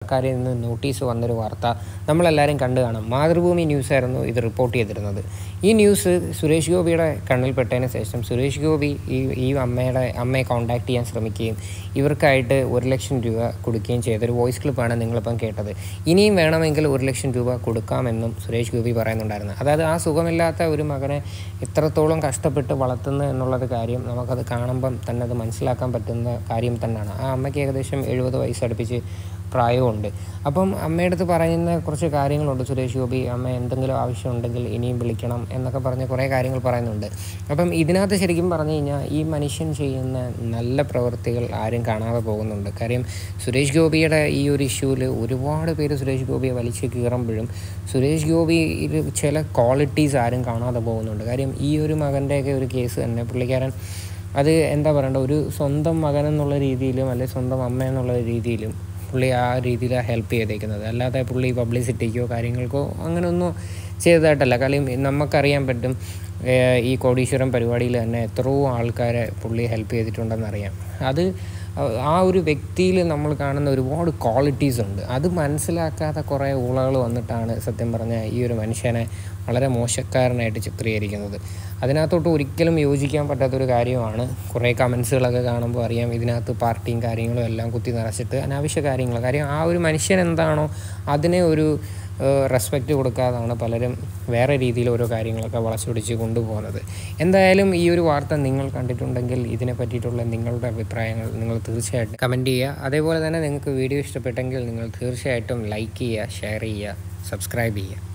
സർക്കാരിൽ നിന്ന് നോട്ടീസ് വന്നൊരു വാർത്ത നമ്മളെല്ലാവരും കണ്ടു കാണും മാതൃഭൂമി ന്യൂസായിരുന്നു ഇത് റിപ്പോർട്ട് ചെയ്തിരുന്നത് ഈ ന്യൂസ് സുരേഷ് ഗോപിയുടെ കണ്ണിൽപ്പെട്ടതിന് ശേഷം സുരേഷ് ഗോപി ഈ ഈ അമ്മയുടെ അമ്മയെ കോൺടാക്ട് ചെയ്യാൻ ശ്രമിക്കുകയും ഇവർക്കായിട്ട് ഒരു ലക്ഷം രൂപ കൊടുക്കുകയും ചെയ്തൊരു വോയിസ് ക്ലിപ്പാണ് നിങ്ങളിപ്പം കേട്ടത് ഇനിയും വേണമെങ്കിൽ ഒരു ലക്ഷം രൂപ കൊടുക്കാമെന്നും സുരേഷ് ഗോപി പറയുന്നുണ്ടായിരുന്നു അതായത് ആ സുഖമില്ലാത്ത ഒരു മകനെ എത്രത്തോളം കഷ്ടപ്പെട്ട് വളർത്തുന്നു എന്നുള്ളത് കാര്യം നമുക്കത് കാണുമ്പം തന്നെ അത് മനസ്സിലാക്കാൻ പറ്റുന്ന കാര്യം തന്നെയാണ് ആ അമ്മയ്ക്ക് ഏകദേശം എഴുപത് വയസ്സടുപ്പിച്ച് പ്രായമുണ്ട് അപ്പം അമ്മയുടെ അടുത്ത് പറയുന്ന കുറച്ച് കാര്യങ്ങളുണ്ട് സുരേഷ് ഗോപി അമ്മ എന്തെങ്കിലും ആവശ്യമുണ്ടെങ്കിൽ ഇനിയും വിളിക്കണം എന്നൊക്കെ പറഞ്ഞ് കുറേ കാര്യങ്ങൾ പറയുന്നുണ്ട് അപ്പം ഇതിനകത്ത് ശരിക്കും പറഞ്ഞു കഴിഞ്ഞാൽ ഈ മനുഷ്യൻ ചെയ്യുന്ന നല്ല പ്രവൃത്തികൾ ആരും കാണാതെ പോകുന്നുണ്ട് കാര്യം സുരേഷ് ഗോപിയുടെ ഈ ഒരു ഇഷ്യൂവിൽ ഒരുപാട് പേര് സുരേഷ് ഗോപിയെ വലിച്ചു കീറുമ്പോഴും സുരേഷ് ഗോപിയിൽ ചില ക്വാളിറ്റീസ് ആരും കാണാതെ പോകുന്നുണ്ട് കാര്യം ഈ ഒരു മകൻ്റെയൊക്കെ ഒരു കേസ് തന്നെ പുള്ളിക്കാരൻ അത് എന്താ പറയണ്ട ഒരു സ്വന്തം മകൻ എന്നുള്ള രീതിയിലും അല്ലെങ്കിൽ സ്വന്തം അമ്മ എന്നുള്ള രീതിയിലും പുള്ളി ആ രീതിയിലാണ് ഹെൽപ്പ് ചെയ്തേക്കുന്നത് അല്ലാതെ പുള്ളി പബ്ലിസിറ്റിക്കോ കാര്യങ്ങൾക്കോ അങ്ങനെയൊന്നും ചെയ്തതായിട്ടല്ല കാര്യം നമുക്കറിയാൻ പറ്റും ഏഹ് ഈ കോടീശ്വരം പരിപാടിയിൽ തന്നെ എത്രയോ ആൾക്കാരെ പുള്ളി ഹെൽപ്പ് ചെയ്തിട്ടുണ്ടെന്നറിയാം അത് ആ ഒരു വ്യക്തിയിൽ നമ്മൾ കാണുന്ന ഒരുപാട് ക്വാളിറ്റീസ് ഉണ്ട് അത് മനസ്സിലാക്കാത്ത കുറേ ഊളകൾ വന്നിട്ടാണ് സത്യം പറഞ്ഞാൽ ഈ ഒരു മനുഷ്യനെ വളരെ മോശക്കാരനായിട്ട് ചിത്രീകരിക്കുന്നത് അതിനകത്തോട്ട് ഒരിക്കലും യോജിക്കാൻ പറ്റാത്തൊരു കാര്യമാണ് കുറേ കമൻസുകളൊക്കെ കാണുമ്പോൾ അറിയാം ഇതിനകത്ത് പാർട്ടിയും കാര്യങ്ങളും എല്ലാം കുത്തി നിറച്ചിട്ട് അനാവശ്യ കാര്യങ്ങൾ കാര്യം ആ ഒരു മനുഷ്യൻ എന്താണോ അതിനെ ഒരു റെസ്പെക്റ്റ് കൊടുക്കാതാണ് പലരും വേറെ രീതിയിൽ ഓരോ കാര്യങ്ങളൊക്കെ വളച്ചൊടിച്ച് കൊണ്ടുപോകുന്നത് എന്തായാലും ഈ ഒരു വാർത്ത നിങ്ങൾ കണ്ടിട്ടുണ്ടെങ്കിൽ ഇതിനെ പറ്റിയിട്ടുള്ള നിങ്ങളുടെ അഭിപ്രായങ്ങൾ നിങ്ങൾ തീർച്ചയായിട്ടും കമൻറ്റ് ചെയ്യുക അതേപോലെ തന്നെ നിങ്ങൾക്ക് വീഡിയോ ഇഷ്ടപ്പെട്ടെങ്കിൽ നിങ്ങൾ തീർച്ചയായിട്ടും ലൈക്ക് ചെയ്യുക ഷെയർ ചെയ്യുക സബ്സ്ക്രൈബ് ചെയ്യുക